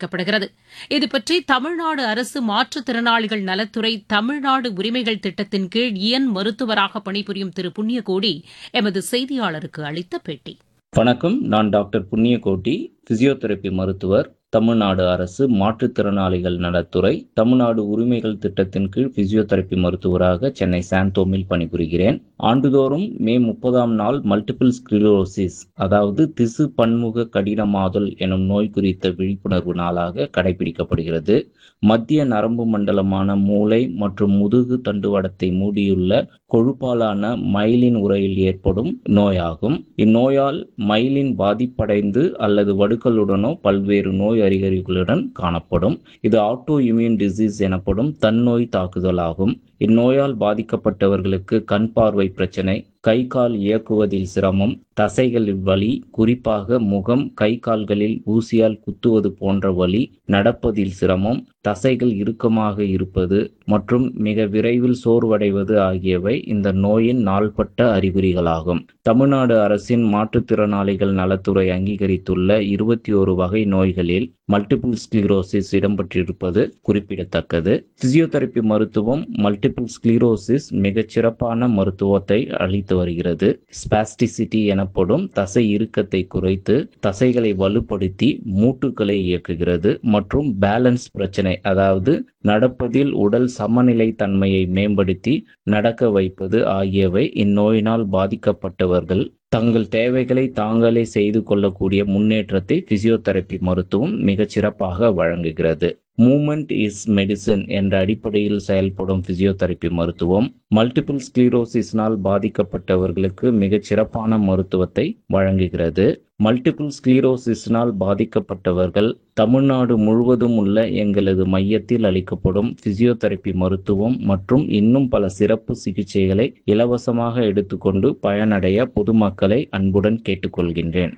கடைபிடிக்கப்படுகிறது இதுபற்றி தமிழ்நாடு அரசு மாற்றுத்திறனாளிகள் நலத்துறை தமிழ்நாடு உரிமைகள் திட்டத்தின் கீழ் இயன் மருத்துவராக பணிபுரியும் திரு புண்ணியகோடி எமது செய்தியாளருக்கு அளித்த பேட்டி வணக்கம் நான் டாக்டர் புண்ணியகோட்டி பிசியோதெரபி மருத்துவர் தமிழ்நாடு அரசு மாற்றுத்திறனாளிகள் நலத்துறை தமிழ்நாடு உரிமைகள் திட்டத்தின் கீழ் பிசியோதெரபி மருத்துவராக சென்னை சாந்தோமில் பணிபுரிகிறேன் ஆண்டுதோறும் மே முப்பதாம் நாள் மல்டிபிள் ஸ்கிலோசிஸ் அதாவது திசு பன்முக கடினமாதல் எனும் நோய் குறித்த விழிப்புணர்வு நாளாக கடைபிடிக்கப்படுகிறது மத்திய நரம்பு மண்டலமான மூளை மற்றும் முதுகு தண்டுவடத்தை மூடியுள்ள கொழுப்பாலான மைலின் உரையில் ஏற்படும் நோயாகும் இந்நோயால் மைலின் பாதிப்படைந்து அல்லது வடுக்களுடனோ பல்வேறு நோய் அறிகுறிகளுடன் காணப்படும் இது ஆட்டோ இம்யூன் டிசீஸ் எனப்படும் தன்னோய் தாக்குதலாகும் இந்நோயால் பாதிக்கப்பட்டவர்களுக்கு கண் பார்வை பிரச்சனை கை கால் இயக்குவதில் சிரமம் தசைகளில் வலி குறிப்பாக முகம் கை கால்களில் ஊசியால் குத்துவது போன்ற வலி நடப்பதில் சிரமம் தசைகள் இறுக்கமாக இருப்பது மற்றும் மிக விரைவில் சோர்வடைவது ஆகியவை இந்த நோயின் நாள்பட்ட அறிகுறிகளாகும் தமிழ்நாடு அரசின் மாற்றுத்திறனாளிகள் நலத்துறை அங்கீகரித்துள்ள இருபத்தி ஒரு வகை நோய்களில் மல்டிபிள் ஸ்க்ளீரோசிஸ் இடம்பெற்றிருப்பது குறிப்பிடத்தக்கது பிசியோதெரபி மருத்துவம் மல்டிபிள் ஸ்க்ளீரோசிஸ் மிகச் சிறப்பான மருத்துவத்தை அளித்து வருகிறது ஸ்பாஸ்டிசிட்டி எனப்படும் தசை இறுக்கத்தை குறைத்து தசைகளை வலுப்படுத்தி மூட்டுகளை இயக்குகிறது மற்றும் பேலன்ஸ் பிரச்சனை அதாவது நடப்பதில் உடல் சமநிலை தன்மையை மேம்படுத்தி நடக்க வைப்பது ஆகியவை இந்நோயினால் பாதிக்கப்பட்டவர்கள் தங்கள் தேவைகளை தாங்களே செய்து கொள்ளக்கூடிய முன்னேற்றத்தை பிசியோதெரபி மருத்துவம் மிகச் சிறப்பாக வழங்குகிறது மூமெண்ட் இஸ் மெடிசன் என்ற அடிப்படையில் செயல்படும் பிசியோதெரபி மருத்துவம் மல்டிபிள் ஸ்க்ளீரோசிஸ்னால் பாதிக்கப்பட்டவர்களுக்கு மிகச் சிறப்பான மருத்துவத்தை வழங்குகிறது மல்டிபிள் ஸ்க்ளீரோசிஸ்னால் பாதிக்கப்பட்டவர்கள் தமிழ்நாடு முழுவதும் உள்ள எங்களது மையத்தில் அளிக்கப்படும் பிசியோதெரபி மருத்துவம் மற்றும் இன்னும் பல சிறப்பு சிகிச்சைகளை இலவசமாக எடுத்துக்கொண்டு பயனடைய பொதுமக்களை அன்புடன் கேட்டுக்கொள்கின்றேன்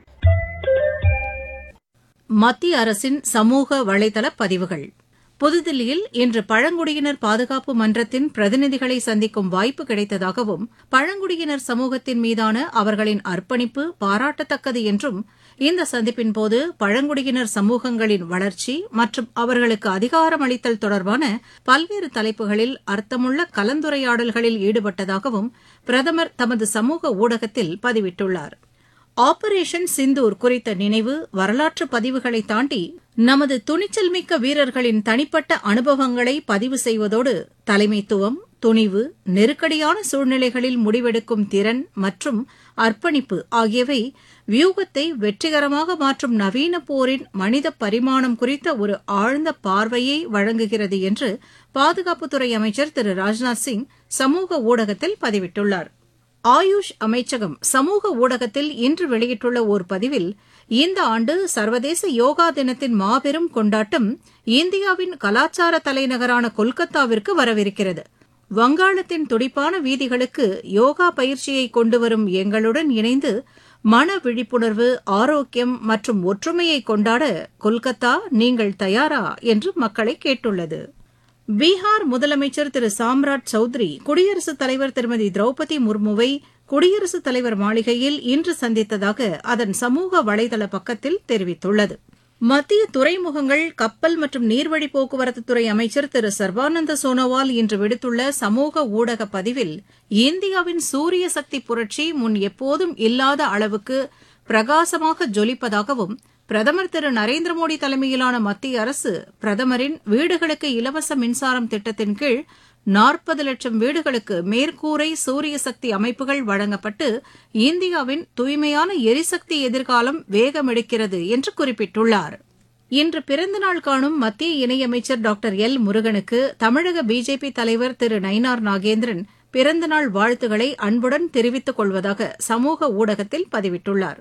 மத்திய அரசின் சமூக வலைதள பதிவுகள் புதுதில்லியில் இன்று பழங்குடியினர் பாதுகாப்பு மன்றத்தின் பிரதிநிதிகளை சந்திக்கும் வாய்ப்பு கிடைத்ததாகவும் பழங்குடியினர் சமூகத்தின் மீதான அவர்களின் அர்ப்பணிப்பு பாராட்டத்தக்கது என்றும் இந்த சந்திப்பின்போது பழங்குடியினர் சமூகங்களின் வளர்ச்சி மற்றும் அவர்களுக்கு அதிகாரம் அளித்தல் தொடர்பான பல்வேறு தலைப்புகளில் அர்த்தமுள்ள கலந்துரையாடல்களில் ஈடுபட்டதாகவும் பிரதமர் தமது சமூக ஊடகத்தில் பதிவிட்டுள்ளார் ஆபரேஷன் சிந்தூர் குறித்த நினைவு வரலாற்று பதிவுகளை தாண்டி நமது துணிச்சல் மிக்க வீரர்களின் தனிப்பட்ட அனுபவங்களை பதிவு செய்வதோடு தலைமைத்துவம் துணிவு நெருக்கடியான சூழ்நிலைகளில் முடிவெடுக்கும் திறன் மற்றும் அர்ப்பணிப்பு ஆகியவை வியூகத்தை வெற்றிகரமாக மாற்றும் நவீன போரின் மனித பரிமாணம் குறித்த ஒரு ஆழ்ந்த பார்வையை வழங்குகிறது என்று பாதுகாப்புத்துறை அமைச்சர் திரு ராஜ்நாத் சிங் சமூக ஊடகத்தில் பதிவிட்டுள்ளார் ஆயுஷ் அமைச்சகம் சமூக ஊடகத்தில் இன்று வெளியிட்டுள்ள ஓர் பதிவில் இந்த ஆண்டு சர்வதேச யோகா தினத்தின் மாபெரும் கொண்டாட்டம் இந்தியாவின் கலாச்சார தலைநகரான கொல்கத்தாவிற்கு வரவிருக்கிறது வங்காளத்தின் துடிப்பான வீதிகளுக்கு யோகா பயிற்சியை கொண்டுவரும் எங்களுடன் இணைந்து மன விழிப்புணர்வு ஆரோக்கியம் மற்றும் ஒற்றுமையை கொண்டாட கொல்கத்தா நீங்கள் தயாரா என்று மக்களை கேட்டுள்ளது பீகார் முதலமைச்சர் திரு சாம்ராட் சௌத்ரி குடியரசுத் தலைவர் திருமதி திரௌபதி முர்முவை குடியரசுத் தலைவர் மாளிகையில் இன்று சந்தித்ததாக அதன் சமூக வலைதள பக்கத்தில் தெரிவித்துள்ளது மத்திய துறைமுகங்கள் கப்பல் மற்றும் நீர்வழி போக்குவரத்துத்துறை அமைச்சர் திரு சர்பானந்த சோனோவால் இன்று விடுத்துள்ள சமூக ஊடக பதிவில் இந்தியாவின் சூரிய சக்தி புரட்சி முன் எப்போதும் இல்லாத அளவுக்கு பிரகாசமாக ஜொலிப்பதாகவும் பிரதமர் திரு நரேந்திர மோடி தலைமையிலான மத்திய அரசு பிரதமரின் வீடுகளுக்கு இலவச மின்சாரம் திட்டத்தின் கீழ் நாற்பது லட்சம் வீடுகளுக்கு மேற்கூரை சூரிய சக்தி அமைப்புகள் வழங்கப்பட்டு இந்தியாவின் தூய்மையான எரிசக்தி எதிர்காலம் வேகமெடுக்கிறது என்று குறிப்பிட்டுள்ளார் இன்று பிறந்தநாள் காணும் மத்திய இணையமைச்சர் டாக்டர் எல் முருகனுக்கு தமிழக பிஜேபி தலைவர் திரு நயினார் நாகேந்திரன் பிறந்தநாள் வாழ்த்துக்களை அன்புடன் தெரிவித்துக் கொள்வதாக சமூக ஊடகத்தில் பதிவிட்டுள்ளார்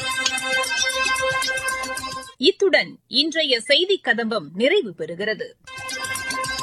இத்துடன் இன்றைய செய்திக் கதம்பம் நிறைவு பெறுகிறது